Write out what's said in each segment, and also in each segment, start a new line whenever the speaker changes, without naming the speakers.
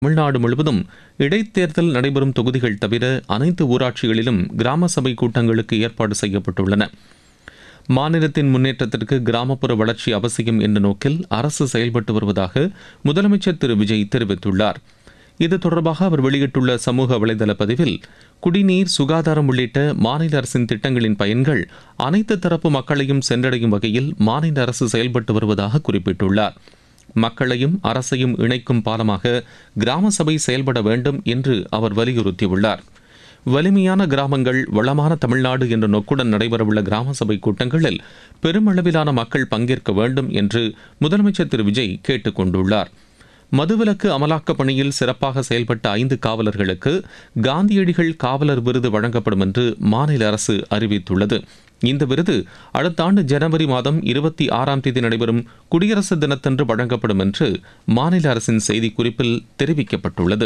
தமிழ்நாடு முழுவதும் இடைத்தேர்தல் நடைபெறும் தொகுதிகள் தவிர அனைத்து ஊராட்சிகளிலும் கிராம சபை கூட்டங்களுக்கு ஏற்பாடு செய்யப்பட்டுள்ளன மாநிலத்தின் முன்னேற்றத்திற்கு கிராமப்புற வளர்ச்சி அவசியம் என்ற நோக்கில் அரசு செயல்பட்டு வருவதாக முதலமைச்சர் திரு விஜய் தெரிவித்துள்ளார் இது தொடர்பாக அவர் வெளியிட்டுள்ள சமூக வலைதள பதிவில் குடிநீர் சுகாதாரம் உள்ளிட்ட மாநில அரசின் திட்டங்களின் பயன்கள் அனைத்து தரப்பு மக்களையும் சென்றடையும் வகையில் மாநில அரசு செயல்பட்டு வருவதாக குறிப்பிட்டுள்ளார் மக்களையும் அரசையும் இணைக்கும் பாலமாக கிராம சபை செயல்பட வேண்டும் என்று அவர் வலியுறுத்தியுள்ளார் வலிமையான கிராமங்கள் வளமான தமிழ்நாடு என்ற நோக்குடன் நடைபெறவுள்ள கிராம சபை கூட்டங்களில் பெருமளவிலான மக்கள் பங்கேற்க வேண்டும் என்று முதலமைச்சர் திரு விஜய் கேட்டுக் கொண்டுள்ளார் மதுவிலக்கு அமலாக்க பணியில் சிறப்பாக செயல்பட்ட ஐந்து காவலர்களுக்கு காந்தியடிகள் காவலர் விருது வழங்கப்படும் என்று மாநில அரசு அறிவித்துள்ளது இந்த விருது அடுத்த ஆண்டு ஜனவரி மாதம் இருபத்தி ஆறாம் தேதி நடைபெறும் குடியரசு தினத்தன்று வழங்கப்படும் என்று மாநில அரசின் செய்திக்குறிப்பில் தெரிவிக்கப்பட்டுள்ளது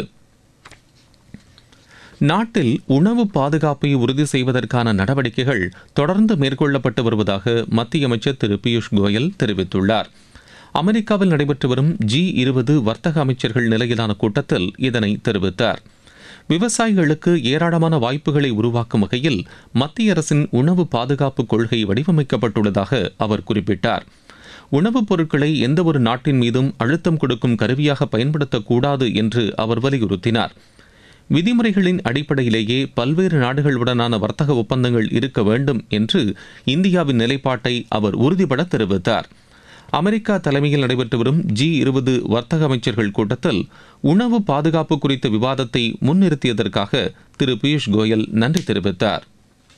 நாட்டில் உணவு பாதுகாப்பை உறுதி செய்வதற்கான நடவடிக்கைகள் தொடர்ந்து மேற்கொள்ளப்பட்டு வருவதாக மத்திய அமைச்சர் திரு பியூஷ் கோயல் தெரிவித்துள்ளார் அமெரிக்காவில் நடைபெற்று வரும் ஜி இருபது வர்த்தக அமைச்சர்கள் நிலையிலான கூட்டத்தில் இதனை தெரிவித்தார் விவசாயிகளுக்கு ஏராளமான வாய்ப்புகளை உருவாக்கும் வகையில் மத்திய அரசின் உணவு பாதுகாப்பு கொள்கை வடிவமைக்கப்பட்டுள்ளதாக அவர் குறிப்பிட்டார் உணவுப் பொருட்களை எந்தவொரு நாட்டின் மீதும் அழுத்தம் கொடுக்கும் கருவியாக பயன்படுத்தக்கூடாது என்று அவர் வலியுறுத்தினார் விதிமுறைகளின் அடிப்படையிலேயே பல்வேறு நாடுகளுடனான வர்த்தக ஒப்பந்தங்கள் இருக்க வேண்டும் என்று இந்தியாவின் நிலைப்பாட்டை அவர் உறுதிபட தெரிவித்தார் அமெரிக்கா தலைமையில் நடைபெற்று வரும் ஜி இருபது வர்த்தக அமைச்சர்கள் கூட்டத்தில் உணவு பாதுகாப்பு குறித்த விவாதத்தை முன்னிறுத்தியதற்காக திரு பியூஷ் கோயல் நன்றி தெரிவித்தார்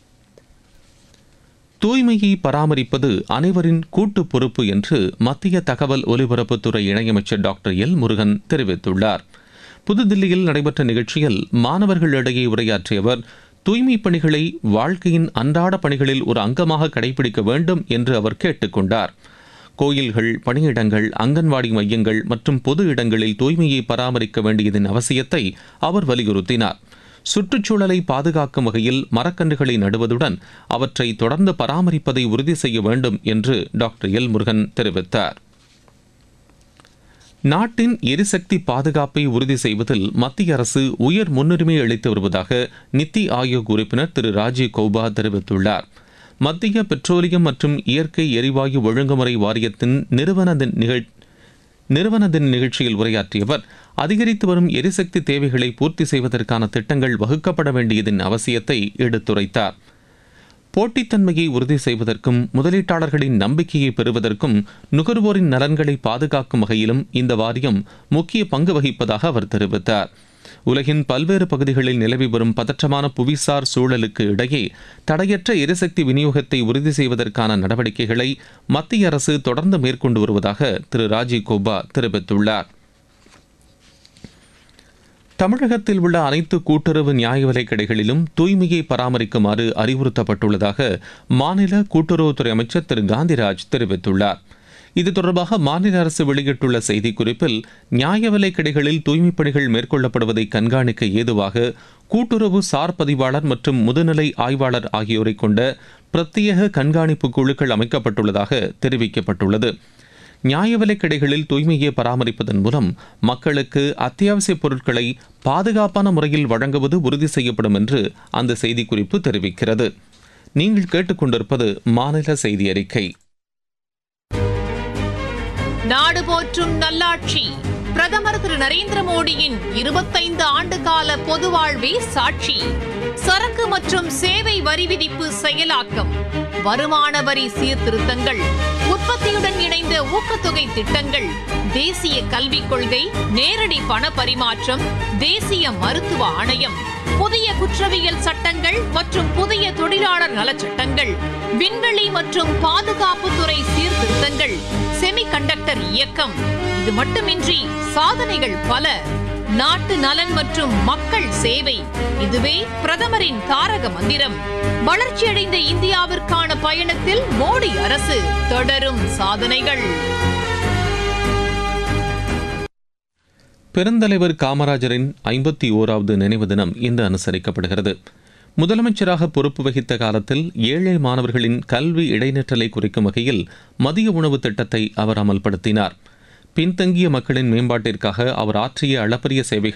தூய்மையை பராமரிப்பது அனைவரின் கூட்டு பொறுப்பு என்று மத்திய தகவல் ஒலிபரப்புத்துறை இணையமைச்சர் டாக்டர் எல் முருகன் தெரிவித்துள்ளார் புதுதில்லியில் நடைபெற்ற நிகழ்ச்சியில் மாணவர்களிடையே உரையாற்றிய அவர் தூய்மைப் பணிகளை வாழ்க்கையின் அன்றாட பணிகளில் ஒரு அங்கமாக கடைபிடிக்க வேண்டும் என்று அவர் கேட்டுக்கொண்டார் கோயில்கள் பணியிடங்கள் அங்கன்வாடி மையங்கள் மற்றும் பொது இடங்களில் தூய்மையை பராமரிக்க வேண்டியதன் அவசியத்தை அவர் வலியுறுத்தினார் சுற்றுச்சூழலை பாதுகாக்கும் வகையில் மரக்கன்றுகளை நடுவதுடன் அவற்றை தொடர்ந்து பராமரிப்பதை உறுதி செய்ய வேண்டும் என்று டாக்டர் எல் முருகன் தெரிவித்தார் நாட்டின் எரிசக்தி பாதுகாப்பை உறுதி செய்வதில் மத்திய அரசு உயர் முன்னுரிமை அளித்து வருவதாக நித்தி ஆயோக் உறுப்பினர் திரு ராஜீவ் கௌபா தெரிவித்துள்ளார் மத்திய பெட்ரோலியம் மற்றும் இயற்கை எரிவாயு ஒழுங்குமுறை வாரியத்தின் நிறுவன தின நிகழ் நிறுவன தின நிகழ்ச்சியில் உரையாற்றிய அவர் அதிகரித்து வரும் எரிசக்தி தேவைகளை பூர்த்தி செய்வதற்கான திட்டங்கள் வகுக்கப்பட வேண்டியதன் அவசியத்தை எடுத்துரைத்தார் போட்டித்தன்மையை உறுதி செய்வதற்கும் முதலீட்டாளர்களின் நம்பிக்கையை பெறுவதற்கும் நுகர்வோரின் நலன்களை பாதுகாக்கும் வகையிலும் இந்த வாரியம் முக்கிய பங்கு வகிப்பதாக அவர் தெரிவித்தார் உலகின் பல்வேறு பகுதிகளில் நிலவி வரும் பதற்றமான புவிசார் சூழலுக்கு இடையே தடையற்ற எரிசக்தி விநியோகத்தை உறுதி செய்வதற்கான நடவடிக்கைகளை மத்திய அரசு தொடர்ந்து மேற்கொண்டு வருவதாக திரு ராஜீவ் கோபா தெரிவித்துள்ளார் தமிழகத்தில் உள்ள அனைத்து கூட்டுறவு நியாய விலைக் கடைகளிலும் தூய்மையை பராமரிக்குமாறு அறிவுறுத்தப்பட்டுள்ளதாக மாநில கூட்டுறவுத்துறை அமைச்சர் திரு காந்திராஜ் தெரிவித்துள்ளார் இது தொடர்பாக மாநில அரசு வெளியிட்டுள்ள செய்திக்குறிப்பில் நியாய விலைக் கடைகளில் தூய்மைப் பணிகள் மேற்கொள்ளப்படுவதை கண்காணிக்க ஏதுவாக கூட்டுறவு சார் பதிவாளர் மற்றும் முதுநிலை ஆய்வாளர் ஆகியோரை கொண்ட பிரத்யேக கண்காணிப்பு குழுக்கள் அமைக்கப்பட்டுள்ளதாக தெரிவிக்கப்பட்டுள்ளது நியாய விலைக் கடைகளில் தூய்மையை பராமரிப்பதன் மூலம் மக்களுக்கு அத்தியாவசிய பொருட்களை பாதுகாப்பான முறையில் வழங்குவது உறுதி செய்யப்படும் என்று அந்த செய்திக்குறிப்பு தெரிவிக்கிறது நீங்கள் கேட்டுக்கொண்டிருப்பது மாநில செய்தி அறிக்கை
நாடு போற்றும் நல்லாட்சி பிரதமர் திரு நரேந்திர மோடியின் இருபத்தைந்து ஆண்டு கால பொது வாழ்வே சாட்சி சரக்கு மற்றும் சேவை வரி விதிப்பு செயலாக்கம் வருமான வரி சீர்திருத்தங்கள் உற்பத்தியுடன் இணைந்த ஊக்கத்தொகை திட்டங்கள் தேசிய கல்விக் கொள்கை நேரடி பண பரிமாற்றம் தேசிய மருத்துவ ஆணையம் புதிய குற்றவியல் சட்டங்கள் மற்றும் புதிய தொழிலாளர் நலச்சட்டங்கள் விண்வெளி மற்றும் பாதுகாப்புத்துறை சீர்திருத்தங்கள் செமிகண்டக்டர் இயக்கம் இது மட்டுமின்றி சாதனைகள் பல நாட்டு நலன் மற்றும் மக்கள் சேவை இதுவே பிரதமரின் தாரக மந்திரம் வளர்ச்சியடைந்த இந்தியாவிற்கான பயணத்தில் மோடி அரசு தொடரும் சாதனைகள்
பெருந்தலைவர் காமராஜரின் ஐம்பத்தி ஓராவது நினைவு தினம் இன்று அனுசரிக்கப்படுகிறது முதலமைச்சராக பொறுப்பு வகித்த காலத்தில் ஏழை மாணவர்களின் கல்வி இடைநிற்றலை குறிக்கும் வகையில் மதிய உணவு திட்டத்தை அவர் அமல்படுத்தினார் பின்தங்கிய மக்களின் மேம்பாட்டிற்காக அவர் ஆற்றிய அளப்பரிய சேவைகள்